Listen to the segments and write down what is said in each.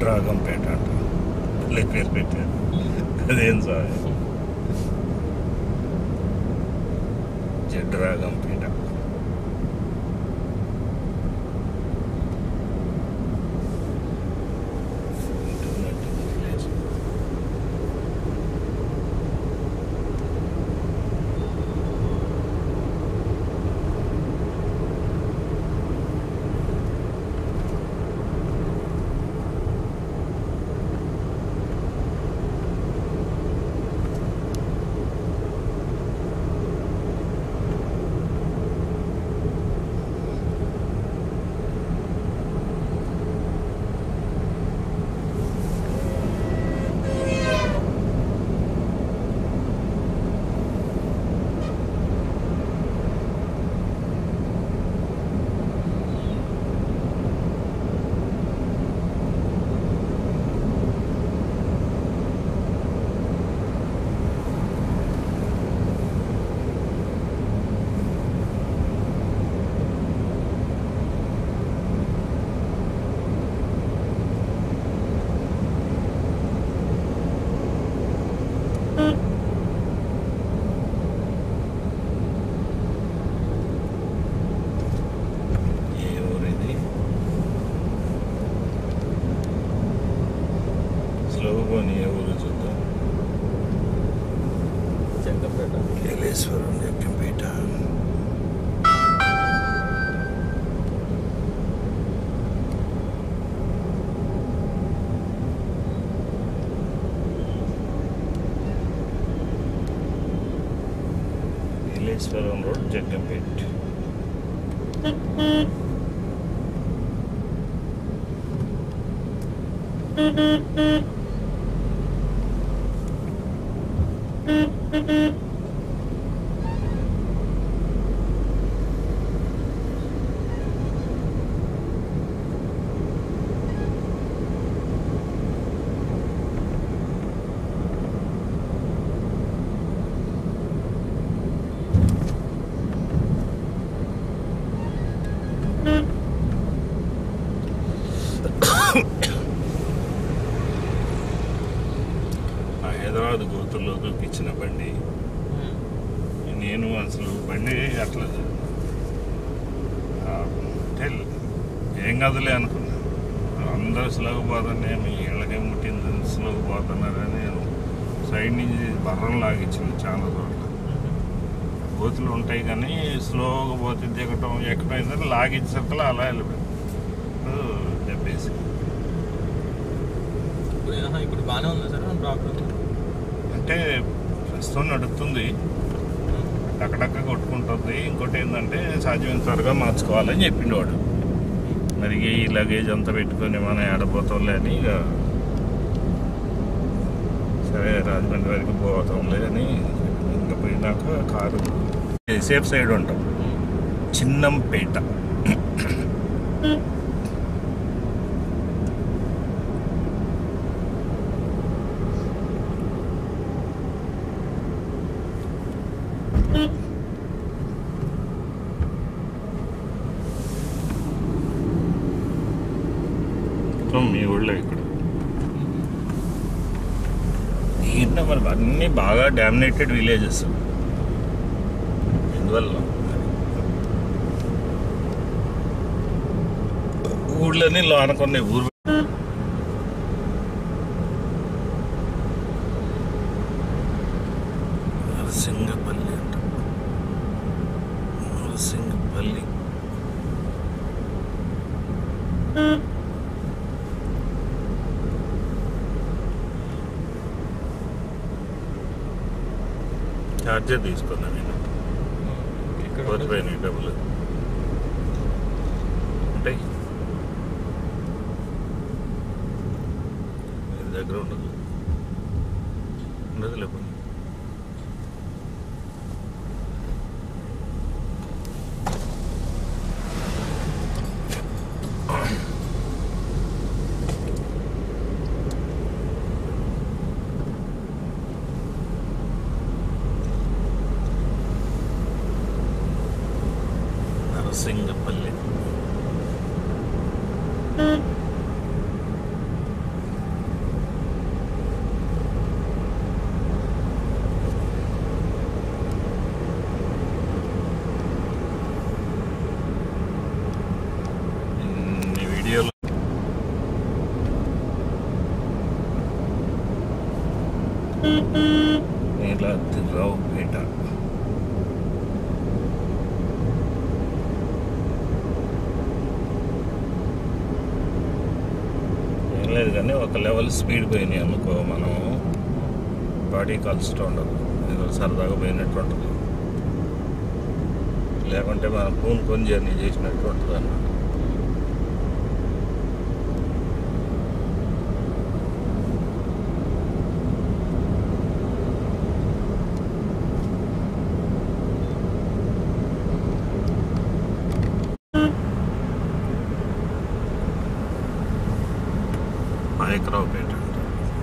జడ్రాగంపేట అంట భలే పేరు పెట్టారు అదేం సార్ జడ్రాగంపేట ఏ ఊరు ఇది స్లోగోని ఏ ఊరు చూద్దాం చెంగపేట కేలేశ్వరం జగ్గంపేట కేలేశ్వరం రోడ్ జగ్గంపేట ఆ హైదరాబాద్ గోతుల్లో దూకిచ్చిన బండి నేను అసలు బండి అట్లా ఆ, అంటే ఏం కాదులే అనుకున్నా అందరూ స్లోగా పోతానే మీ ఇళ్ళకే ముట్టింది స్లోగా పోతున్నారని నేను సైడ్ నుంచి బర్రం లాగించింది చాలా చోట్ల గోతులు ఉంటాయి కానీ స్లోగా పోతే దిగటం ఎక్కడం ఏంటంటే లాగించట్లా అలా వెళ్ళిపోయింది చెప్పేసి ఇప్పుడు ఆహా, ఇప్పుడు బాగానే ఉందా సార్ ప్రాబ్లం అంటే ప్రస్తుతం నడుస్తుంది అక్కడక్క కొట్టుకుంటుంది ఇంకోటి ఏంటంటే సాధ్యమైన త్వరగా మార్చుకోవాలని చెప్పిండు వాడు మరి ఈ లగేజ్ అంతా పెట్టుకొని మనం ఆడపోతాంలే అని ఇక సరే రాజమండ్రి వరకు పోతాంలే అని ఇంకా పోయినాక కారు సేఫ్ సైడ్ ఉంటాం చిన్నంపేట మొత్తం మీ ఊళ్ళో ఇక్కడ దీంట్లో మరి అన్నీ బాగా డామినేటెడ్ విలేజెస్ ఎందువల్ల ఊళ్ళని లోన కొన్ని ఊరు నరసింగపల్లి అంట నరసింగపల్లి ఛార్జర్ తీసుకున్నా నేను ఇక్కడ పోయిపోయినాయి డబ్బులు ఉంటాయి మీ దగ్గర ఉండదు ఉండదు లేకపోతే నరసింగపల్లి నీలాద్రిరావుపేట ఏం లేదు కానీ ఒక లెవెల్ స్పీడ్ పోయినాయి అనుకో మనం బాడీ కలుస్తూ ఉండదు ఏదో సరదాగా పోయినట్టు ఉంటుంది లేకుంటే మనం పూనుకొని జర్నీ చేసినట్టు ఉంటుంది అన్నమాట నాయకరావుపేట అంటే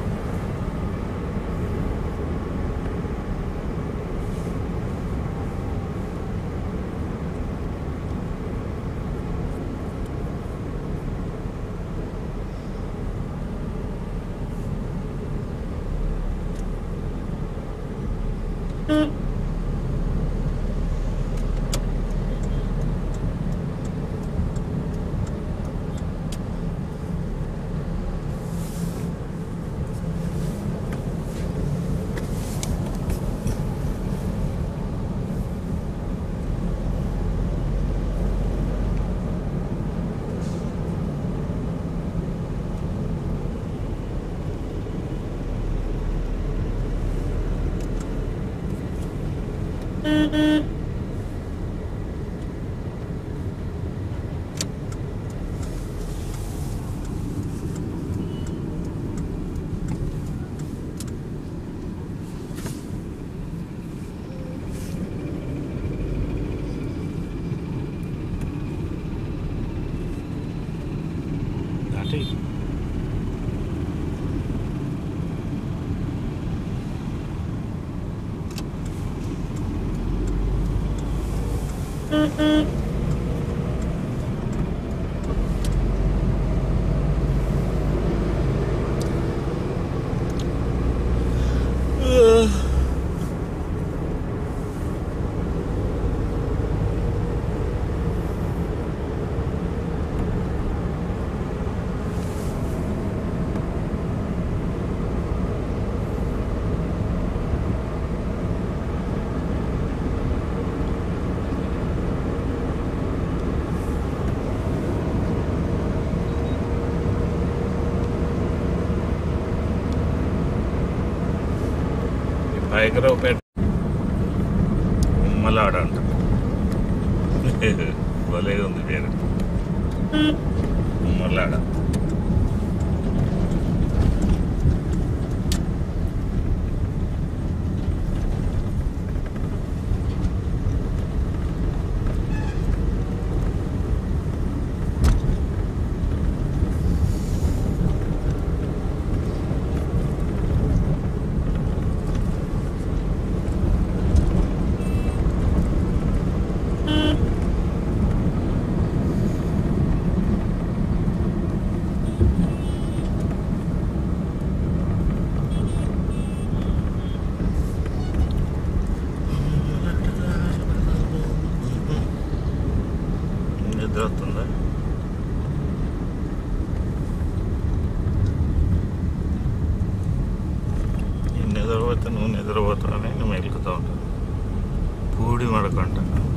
దాటి నాయకరావుపేట ఉమ్మలాడ అంట భలే ఉంది పేరు ఉమ్మలాడ నిద్ర వస్తుందా నేను నిద్రపోతే నువ్వు నిద్రపోతావని నువ్వు మెలుకుతూ ఉంటావు పూడి మడకంట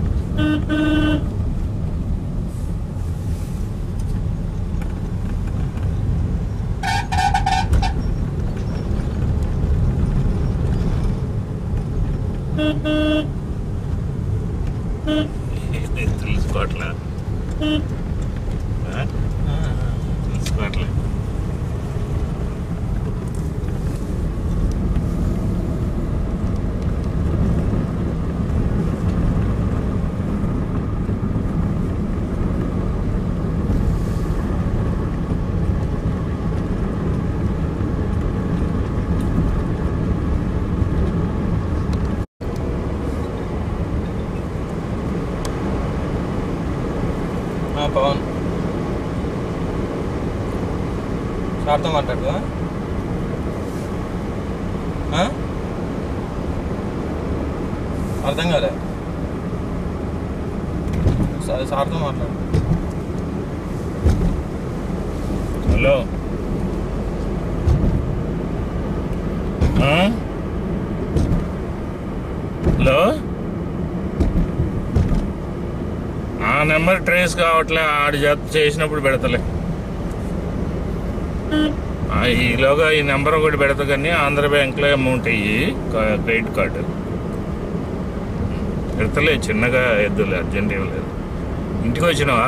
తెలుసుకోవట్లే ఆ? తెలుసుకోవట్లే ఆ, పవన్ సార్తో మాట్లాడుదా అర్థం కాలే సరే సార్తో మాట్లాడు హలో ఆ? నెంబర్ ట్రేస్ కావట్లే ఆడు జత చేసినప్పుడు పెడతలే ఆ, ఈలోగా ఈ నెంబర్ ఒకటి పెడతా కానీ ఆంధ్ర బ్యాంక్లో అమౌంట్ అయ్యి క్రెడిట్ కార్డు పెడతలే చిన్నగా ఎద్దులే అర్జెంట్ ఇవ్వలేదు ఇంటికి వచ్చినావా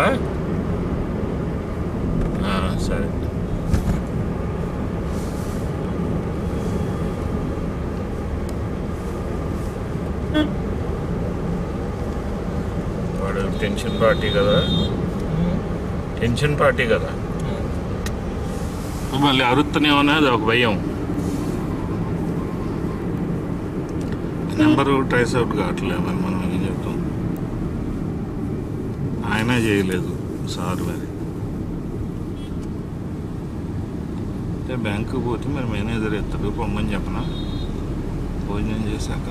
ఆ, సరే వాడు టెన్షన్ పార్టీ కదా టెన్షన్ పార్టీ కదా మళ్ళీ అరుత్తనేమన్నా అది ఒక భయం నెంబర్ ట్రేస్ అవుట్ కావట్లే మరి మనం ఏం చెప్తాం ఆయన చేయలేదు సార్ మరి అంటే బ్యాంకు పోతే మరి మేనేజర్ ఎత్తాడు పొమ్మని చెప్పనా భోజనం చేశాక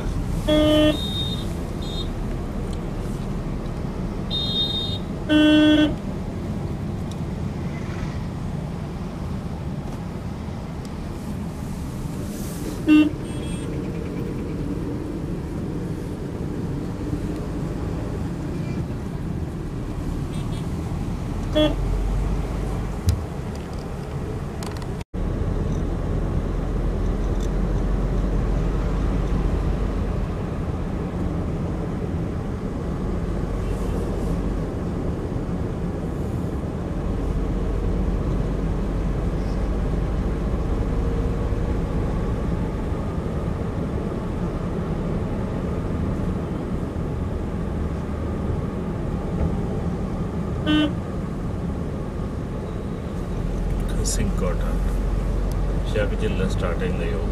సింకోట విశాఖ జిల్లా స్టార్ట్ అయింది అయ్యో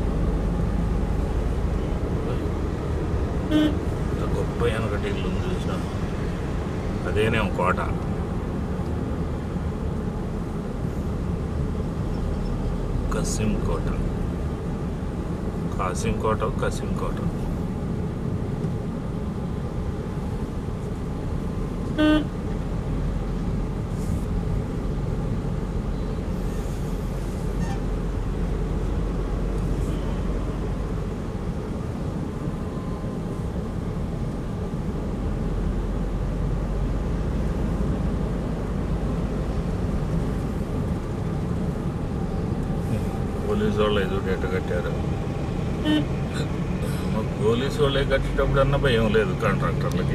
ఇంత గొప్ప వెనకటి ఇల్లు ఉంది చూసిన అదేనేమో కోట కసిం కోట కాసిం కోట కసిం కోట పోలీసు వాళ్ళు ఏదో డేట కట్టారు మా పోలీసు వాళ్ళే కట్టేటప్పుడు అన్న భయం లేదు కాంట్రాక్టర్లకి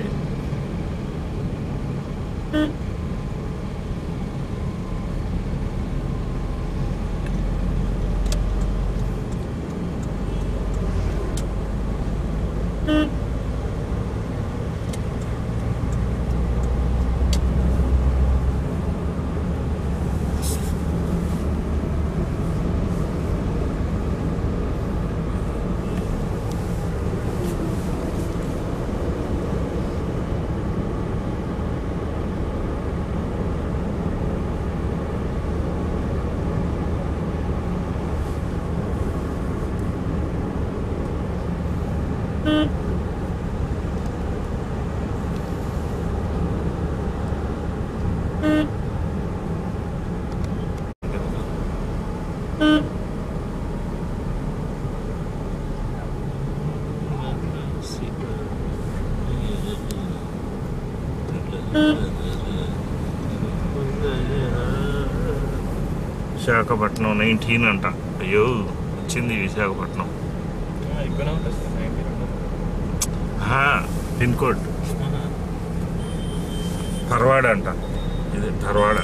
విశాఖపట్నం నైన్టీన్ అంట అయ్యో వచ్చింది విశాఖపట్నం ఎక్కువనే ఉంటుంది సార్ నైన్టీ రెండు ఆహా, పిన్ కోడ్ తర్వాడ అంట ఇది తర్వాడ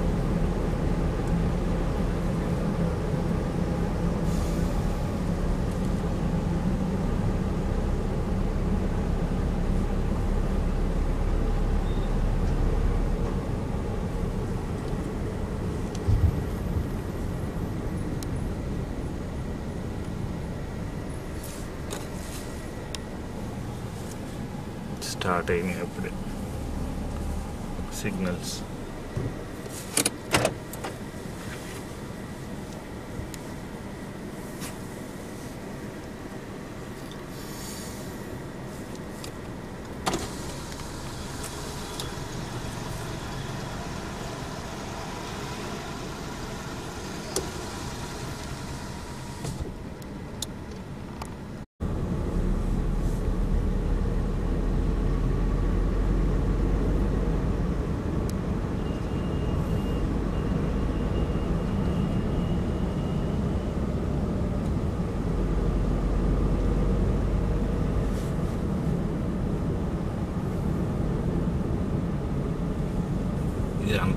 స్టార్ట్ అయినాయి అప్పుడే సిగ్నల్స్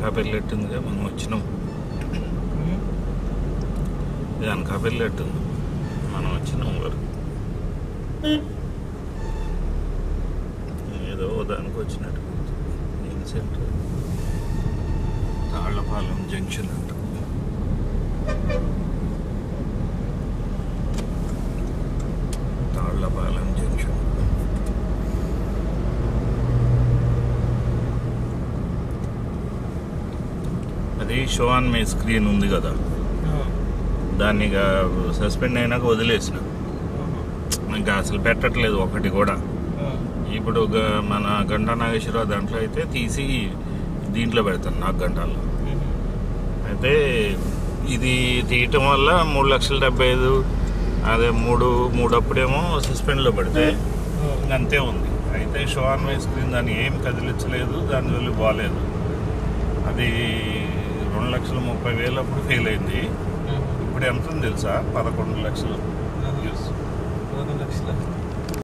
అనకాపల్లి ఎట్టుందిగా మనం వచ్చినాం ఇది అనకాపల్లి ఎట్టుంది మనం వచ్చినాం గారు ఏదో దానికి వచ్చినట్టు ఏం సెంటర్ తాళ్లపాలెం జంక్షన్ అంట తాళ్లపాలెం జంక్షన్ అది షో ఆన్ మై స్క్రీన్ ఉంది కదా దాన్ని ఇక సస్పెండ్ అయినాక వదిలేసిన ఇంకా అసలు పెట్టట్లేదు ఒకటి కూడా ఇప్పుడు గ- మన గంటా నాగేశ్వరరావు దాంట్లో అయితే తీసి దీంట్లో పెడతాను నాకు గంటల్లో అయితే ఇది తీయటం వల్ల మూడు లక్షల డెబ్బై ఐదు అదే మూడు మూడు అప్పుడేమో సస్పెండ్లో పెడితే ఇంక అంతే ఉంది అయితే షో ఆన్ మై స్క్రీన్ దాన్ని ఏం కదిలించలేదు దాని వెళ్ళి బాగాలేదు అది రెండు లక్షల ముప్పై వేలు అప్పుడు ఫెయిల్ అయింది ఇప్పుడు ఎంత ఉంది తెలుసా పదకొండు లక్షలు పదకొండు లక్షలు